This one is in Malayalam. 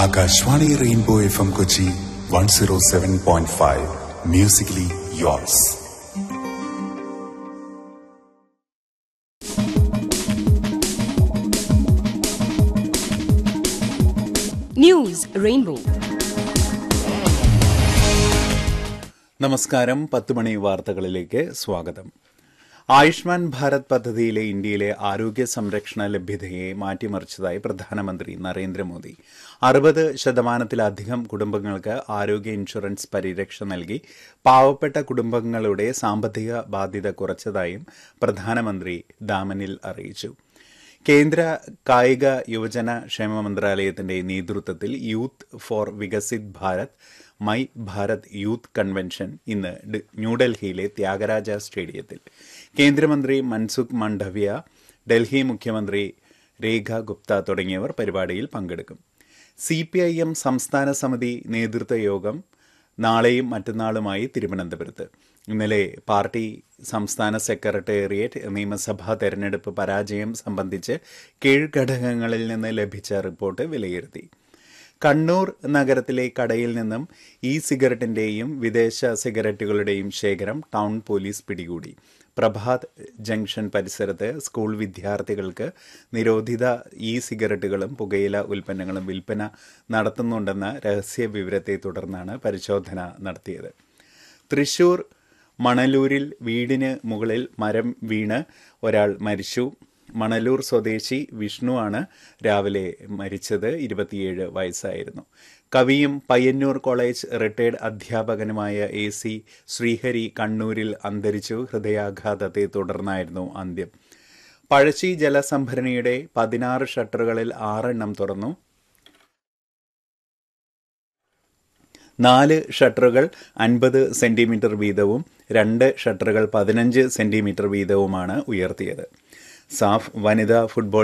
Akashvani rainbow F M Kochi one zero seven point five musically yours news rainbow നമസ്കാരം പത്ത് മണി വാർത്തകളിലേക്ക് സ്വാഗതം ആയുഷ്മാൻ ഭാരത് പദ്ധതിയിലെ ഇന്ത്യയിലെ ആരോഗ്യ സംരക്ഷണ ലഭ്യതയെ മാറ്റിമറിച്ചതായി പ്രധാനമന്ത്രി നരേന്ദ്രമോദി അറുപത് ശതമാനത്തിലധികം കുടുംബങ്ങൾക്ക് ആരോഗ്യ ഇൻഷുറൻസ് പരിരക്ഷ നൽകി പാവപ്പെട്ട കുടുംബങ്ങളുടെ സാമ്പത്തിക ബാധ്യത കുറച്ചതായും പ്രധാനമന്ത്രി ദാമനിൽ അറിയിച്ചു കേന്ദ്ര കായിക യുവജന ക്ഷേമ മന്ത്രാലയത്തിന്റെ നേതൃത്വത്തിൽ youth for Viksit Bharat my Bharat youth convention ഇന്ന് ഡ- ന്യൂഡൽഹിയിലെ ത്യാഗരാജ സ്റ്റേഡിയത്തിൽ കേന്ദ്രമന്ത്രി മൻസുഖ് മണ്ഡവ്യ ഡൽഹി മുഖ്യമന്ത്രി രേഖ ഗുപ്ത തുടങ്ങിയവർ പരിപാടിയിൽ പങ്കെടുക്കും സി പി ഐ എം സംസ്ഥാന സമിതി നേതൃത്വ യോഗം നാളെയും മറ്റന്നാളുമായി തിരുവനന്തപുരത്ത് ഇന്നലെ പാർട്ടി സംസ്ഥാന സെക്രട്ടേറിയറ്റ് നിയമസഭാ തെരഞ്ഞെടുപ്പ് പരാജയം സംബന്ധിച്ച് കീഴ്ഘടകങ്ങളിൽ നിന്ന് ലഭിച്ച റിപ്പോർട്ട് വിലയിരുത്തി കണ്ണൂർ നഗരത്തിലെ കടയിൽ നിന്നും ഇ സിഗരറ്റിന്റെയും വിദേശ സിഗരറ്റുകളുടെയും ശേഖരം ടൗൺ പോലീസ് പിടികൂടി പ്രഭാത് ജംഗ്ഷൻ പരിസരത്ത് സ്കൂൾ വിദ്യാർത്ഥികൾക്ക് നിരോധിത ഇ സിഗരറ്റുകളും പുകയില ഉൽപ്പന്നങ്ങളും വിൽപ്പന നടത്തുന്നുണ്ടെന്ന രഹസ്യ വിവരത്തെ തുടർന്നാണ് പരിശോധന നടത്തിയത് തൃശൂർ മണലൂരിൽ വീടിന് മുകളിൽ മരം വീണ് ഒരാൾ മരിച്ചു മണലൂർ സ്വദേശി വിഷ്ണു ആണ് രാവിലെ മരിച്ചത് ഇരുപത്തിയേഴ് വയസ്സായിരുന്നു കവിയും പയ്യന്നൂർ കോളേജ് റിട്ടയർഡ് അധ്യാപകനുമായ എ സി ശ്രീഹരി കണ്ണൂരിൽ അന്തരിച്ചു ഹൃദയാഘാതത്തെ തുടർന്നായിരുന്നു അന്ത്യം പഴശ്ശി ജലസംഭരണിയുടെ പതിനാറ് ഷട്ടറുകളിൽ ആറെണ്ണം തുറന്നു നാല് ഷട്ടറുകൾ അൻപത് സെന്റിമീറ്റർ വീതവും രണ്ട് ഷട്ടറുകൾ പതിനഞ്ച് സെന്റിമീറ്റർ വീതവുമാണ് ഉയർത്തിയത് സാഫ് വനിതാ ഫുട്ബോൾ